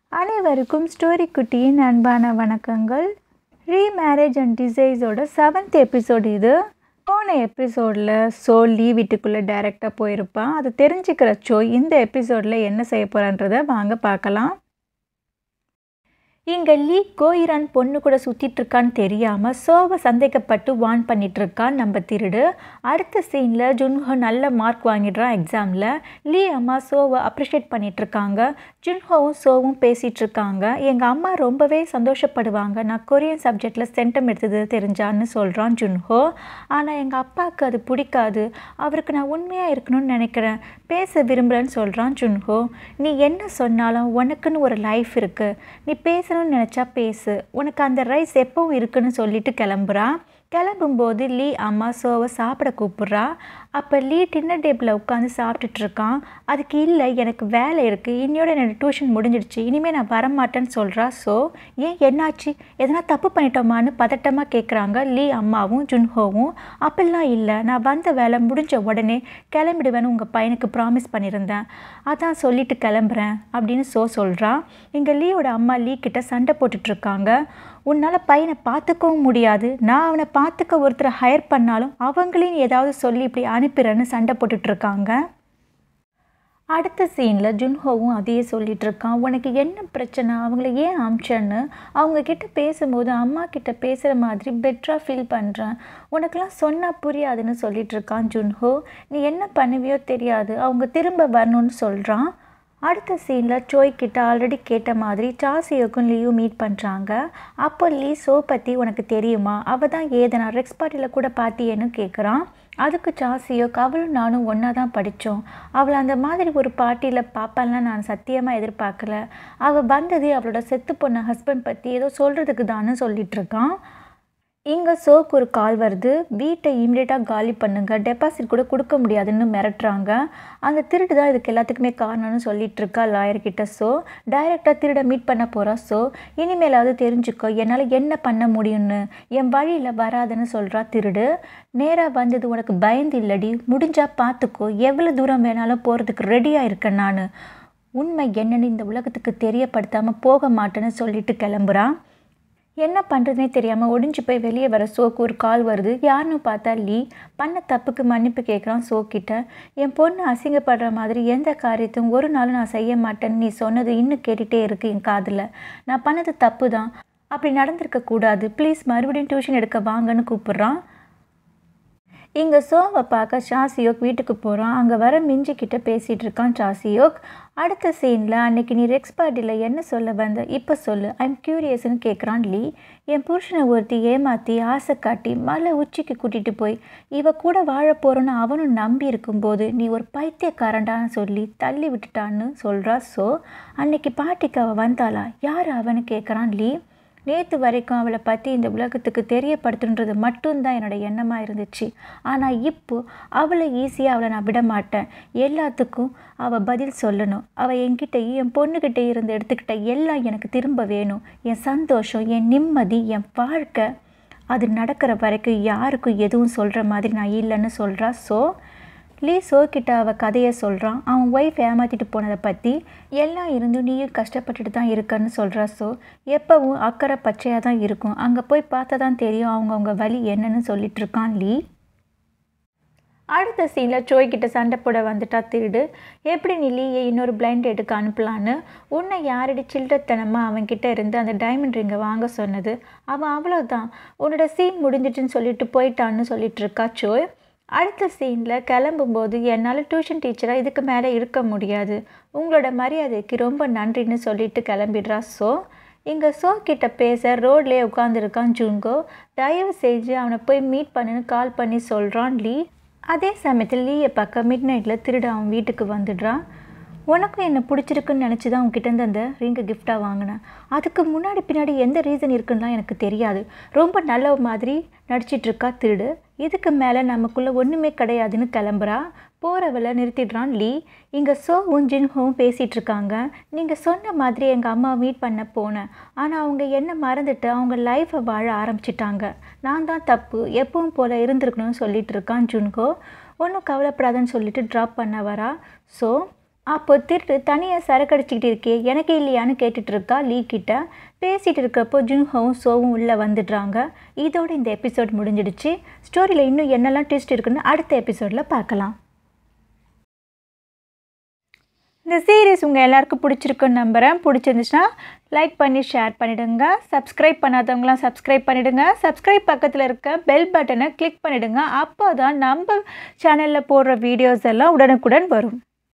அனைவருக்கும் ஸ்டோரி குட்டியின் அன்பான வணக்கங்கள் ரீமேரேஜ் அண்ட் டிசைஸோட செவன்த் எபிசோடு இது போன எபிசோடில் சோ லீ வீட்டுக்குள்ளே டைரெக்டாக போயிருப்பான் அது தெரிஞ்சுக்கிற சோ இந்த எபிசோடில் என்ன செய்ய போகிறான்றதை வாங்க பார்க்கலாம் இங்கே லீ கோயிரான் பொண்ணு கூட சுற்றிட்டு இருக்கான்னு தெரியாமல் சோவை சந்தேகப்பட்டு வான் பண்ணிட்டு இருக்கான் நம்ம திருடு அடுத்த சீனில் ஜுன்ஹோ நல்ல மார்க் வாங்கிடுறான் எக்ஸாமில் லீ அம்மா சோவை அப்ரிஷியேட் பண்ணிட்டு இருக்காங்க ஜுன்ஹோவும் சோவும் பேசிகிட்டு இருக்காங்க எங்கள் அம்மா ரொம்பவே சந்தோஷப்படுவாங்க நான் கொரியன் சப்ஜெக்டில் சென்டம் எடுத்தது தெரிஞ்சான்னு சொல்கிறான் ஜுன்ஹோ ஆனால் எங்கள் அப்பாவுக்கு அது பிடிக்காது அவருக்கு நான் உண்மையாக இருக்கணும்னு நினைக்கிறேன் பேச விரும்புகிறேன்னு சொல்கிறான் ஜுன்ஹோ நீ என்ன சொன்னாலும் உனக்குன்னு ஒரு லைஃப் இருக்குது நீ பேசணும்னு நினச்சா பேசு உனக்கு அந்த ரைஸ் எப்பவும் இருக்குன்னு சொல்லிட்டு கிளம்புறா கிளம்பும்போது லீ அம்மா சோவை சாப்பிட கூப்பிட்றா அப்போ லீ டின்னர் டேபிளில் உட்காந்து சாப்பிட்டுட்டு இருக்கான் அதுக்கு இல்லை எனக்கு வேலை இருக்குது இன்னையோட எனக்கு டியூஷன் முடிஞ்சிடுச்சு இனிமேல் நான் வரமாட்டேன்னு சொல்கிறா ஸோ ஏன் என்னாச்சு எதனா தப்பு பண்ணிட்டோமான்னு பதட்டமாக கேட்குறாங்க லீ அம்மாவும் ஜுன்ஹோவும் அப்படிலாம் இல்லை நான் வந்த வேலை முடிஞ்ச உடனே கிளம்பிடுவேன்னு உங்கள் பையனுக்கு ப்ராமிஸ் பண்ணியிருந்தேன் அதான் சொல்லிட்டு கிளம்புறேன் அப்படின்னு சோ சொல்கிறான் இங்கே லீயோட அம்மா லீ கிட்ட சண்டை போட்டுட்ருக்காங்க உன்னால் பையனை பார்த்துக்கவும் முடியாது நான் அவனை பார்த்துக்க ஒருத்தரை ஹையர் பண்ணாலும் அவங்களையும் ஏதாவது சொல்லி இப்படி அனுப்பிடுறேன்னு சண்டை போட்டுட்ருக்காங்க அடுத்த சீனில் ஜுன்ஹோவும் அதையே சொல்லிட்டு இருக்கான் உனக்கு என்ன பிரச்சனை அவங்கள ஏன் அமிச்சேன்னு அவங்க கிட்ட பேசும்போது அம்மா கிட்ட பேசுகிற மாதிரி பெட்டராக ஃபீல் பண்ணுறேன் உனக்கெல்லாம் சொன்னால் புரியாதுன்னு சொல்லிட்டு இருக்கான் ஜுன்ஹோ நீ என்ன பண்ணுவியோ தெரியாது அவங்க திரும்ப வரணும்னு சொல்கிறான் அடுத்த சீனில் சோய் கிட்ட ஆல்ரெடி கேட்ட மாதிரி சாசியோக்கும் லீயும் மீட் பண்ணுறாங்க அப்போ லீ சோ பற்றி உனக்கு தெரியுமா அவள் தான் ஏதனா ரெக்ஸ் பார்ட்டியில் கூட பார்த்தியேன்னு கேட்குறான் அதுக்கு சாசியோக் அவளும் நானும் ஒன்றா தான் படித்தோம் அவளை அந்த மாதிரி ஒரு பார்ட்டியில் பார்ப்பேன்லாம் நான் சத்தியமாக எதிர்பார்க்கல அவள் வந்தது அவளோட செத்து போன ஹஸ்பண்ட் பற்றி ஏதோ சொல்கிறதுக்கு தான்னு சொல்லிட்டு இருக்கான் இங்கே சோக்கு ஒரு கால் வருது வீட்டை இம்மிடியட்டாக காலி பண்ணுங்க டெபாசிட் கூட கொடுக்க முடியாதுன்னு மிரட்டுறாங்க அந்த திருட்டு தான் இதுக்கு எல்லாத்துக்குமே காரணம்னு சொல்லிட்டு இருக்கா லாயர்கிட்ட சோ டைரெக்டாக திருட மீட் பண்ண போகிறா ஸோ இனிமேலாவது தெரிஞ்சுக்கோ என்னால் என்ன பண்ண முடியும்னு என் வழியில் வராதுன்னு சொல்கிறா திருடு நேராக வந்தது உனக்கு பயந்து இல்லடி முடிஞ்சால் பார்த்துக்கோ எவ்வளோ தூரம் வேணாலும் போகிறதுக்கு ரெடியாக இருக்கேன் நான் உண்மை என்னன்னு இந்த உலகத்துக்கு தெரியப்படுத்தாமல் போக மாட்டேன்னு சொல்லிட்டு கிளம்புறான் என்ன பண்ணுறதுனே தெரியாமல் ஒடிஞ்சு போய் வெளியே வர சோக்கு ஒரு கால் வருது யாருன்னு பார்த்தா லீ பண்ண தப்புக்கு மன்னிப்பு கேட்குறான் சோக்கிட்ட என் பொண்ணு அசிங்கப்படுற மாதிரி எந்த காரியத்தையும் ஒரு நாளும் நான் செய்ய மாட்டேன்னு நீ சொன்னது இன்னும் கேட்டுகிட்டே இருக்குது என் காதில் நான் பண்ணது தப்பு தான் அப்படி நடந்திருக்க கூடாது ப்ளீஸ் மறுபடியும் டியூஷன் எடுக்க வாங்கன்னு கூப்பிட்றான் இங்கே சோவை பார்க்க ஷாசியோக் வீட்டுக்கு போகிறான் அங்கே வர மிஞ்சி கிட்ட பேசிகிட்டு இருக்கான் ஷாசியோக் அடுத்த சீனில் அன்னைக்கு நீ ரெக்ஸ் பார்ட்டியில் என்ன சொல்ல வந்த இப்போ சொல்லு ஐம் க்யூரியஸ்னு கேட்குறான் லீ என் புருஷனை ஒருத்தி ஏமாற்றி ஆசை காட்டி மலை உச்சிக்கு கூட்டிகிட்டு போய் இவ கூட வாழ போகிறோன்னு அவனும் நம்பி இருக்கும்போது நீ ஒரு பைத்தியக்காரண்டான்னு சொல்லி தள்ளி விட்டுட்டான்னு சொல்கிறா ஸோ அன்னைக்கு பாட்டிக்கு அவள் வந்தாளா யார் அவனு கேட்குறான் லீ நேற்று வரைக்கும் அவளை பற்றி இந்த உலகத்துக்கு தெரியப்படுத்துன்றது மட்டும்தான் என்னோடய எண்ணமாக இருந்துச்சு ஆனால் இப்போ அவளை ஈஸியாக அவளை நான் விட மாட்டேன் எல்லாத்துக்கும் அவள் பதில் சொல்லணும் அவள் என்கிட்ட என் பொண்ணுக்கிட்ட இருந்து எடுத்துக்கிட்ட எல்லாம் எனக்கு திரும்ப வேணும் என் சந்தோஷம் என் நிம்மதி என் வாழ்க்கை அது நடக்கிற வரைக்கும் யாருக்கும் எதுவும் சொல்கிற மாதிரி நான் இல்லைன்னு சொல்கிறா ஸோ லீ சோக்கிட்ட அவள் கதையை சொல்கிறான் அவன் ஒய்ஃப் ஏமாற்றிட்டு போனதை பற்றி எல்லாம் இருந்தும் நீயும் கஷ்டப்பட்டுட்டு தான் இருக்கன்னு சொல்கிறா ஸோ எப்போவும் அக்கறை பச்சையாக தான் இருக்கும் அங்கே போய் பார்த்தா தான் தெரியும் அவங்கவுங்க வழி என்னன்னு சொல்லிட்டு இருக்கான் லீ அடுத்த சீனில் சோய்கிட்ட சண்டை போட வந்துட்டா திருடு எப்படி நீ லீயை இன்னொரு பிளைண்ட் எடுக்க அனுப்பலான்னு உன்னை யாரடி சில்லறத்தனமாக அவன்கிட்ட இருந்து அந்த டைமண்ட் ரிங்கை வாங்க சொன்னது அவன் அவ்வளோதான் உன்னோட சீன் முடிஞ்சிட்டுன்னு சொல்லிட்டு போயிட்டான்னு சொல்லிட்டு இருக்கா சோய் அடுத்த சீனில் கிளம்பும்போது என்னால் டியூஷன் டீச்சராக இதுக்கு மேலே இருக்க முடியாது உங்களோட மரியாதைக்கு ரொம்ப நன்றின்னு சொல்லிட்டு கிளம்பிடுறா ஸோ இங்கே சோ கிட்ட பேச ரோட்லேயே உட்காந்துருக்கான் ஜூங்கோ தயவு செஞ்சு அவனை போய் மீட் பண்ணுன்னு கால் பண்ணி சொல்கிறான் லீ அதே சமயத்தில் லீயை பார்க்க மிட் நைட்டில் திருட அவன் வீட்டுக்கு வந்துடுறான் உனக்கும் என்னை பிடிச்சிருக்குன்னு நினச்சி தான் உங்ககிட்டேருந்து அந்த ரிங்கை கிஃப்டாக வாங்கினேன் அதுக்கு முன்னாடி பின்னாடி எந்த ரீசன் இருக்குன்னுலாம் எனக்கு தெரியாது ரொம்ப நல்ல மாதிரி நடிச்சிட்ருக்கா திருடு இதுக்கு மேலே நமக்குள்ளே ஒன்றுமே கிடையாதுன்னு கிளம்புறா போகிறவளை நிறுத்திடுறான் லீ இங்கே சோவும் ஜின்ஹோவும் பேசிகிட்டு இருக்காங்க நீங்கள் சொன்ன மாதிரி எங்கள் அம்மா மீட் பண்ண போனேன் ஆனால் அவங்க என்ன மறந்துட்டு அவங்க லைஃப்பை வாழ ஆரம்பிச்சிட்டாங்க நான் தான் தப்பு எப்பவும் போல் இருந்திருக்கணும்னு சொல்லிட்டு இருக்கான் ஜுன்ஹோ ஒன்றும் கவலைப்படாதன்னு சொல்லிட்டு ட்ராப் பண்ண வரா ஸோ அப்போ திருட்டு தனியாக சரக்கு அடிச்சுக்கிட்டு இருக்கே எனக்கு இல்லையான்னு கேட்டுட்டு இருக்கா லீ கிட்ட பேசிகிட்டு இருக்கப்போ ஜுன்ஹோவும் சோவும் உள்ளே வந்துடுறாங்க இதோட இந்த எபிசோட் முடிஞ்சிடுச்சு ஸ்டோரியில் இன்னும் என்னெல்லாம் ட்விஸ்ட் இருக்குன்னு அடுத்த எபிசோடில் பார்க்கலாம் இந்த சீரீஸ் உங்கள் எல்லாருக்கும் பிடிச்சிருக்குன்னு நம்புகிறேன் பிடிச்சிருந்துச்சுன்னா லைக் பண்ணி ஷேர் பண்ணிவிடுங்க சப்ஸ்கிரைப் பண்ணாதவங்களாம் சப்ஸ்கிரைப் பண்ணிவிடுங்க சப்ஸ்கிரைப் பக்கத்தில் இருக்க பெல் பட்டனை கிளிக் பண்ணிவிடுங்க அப்போ தான் நம்ம சேனலில் போடுற வீடியோஸ் எல்லாம் உடனுக்குடன் வரும்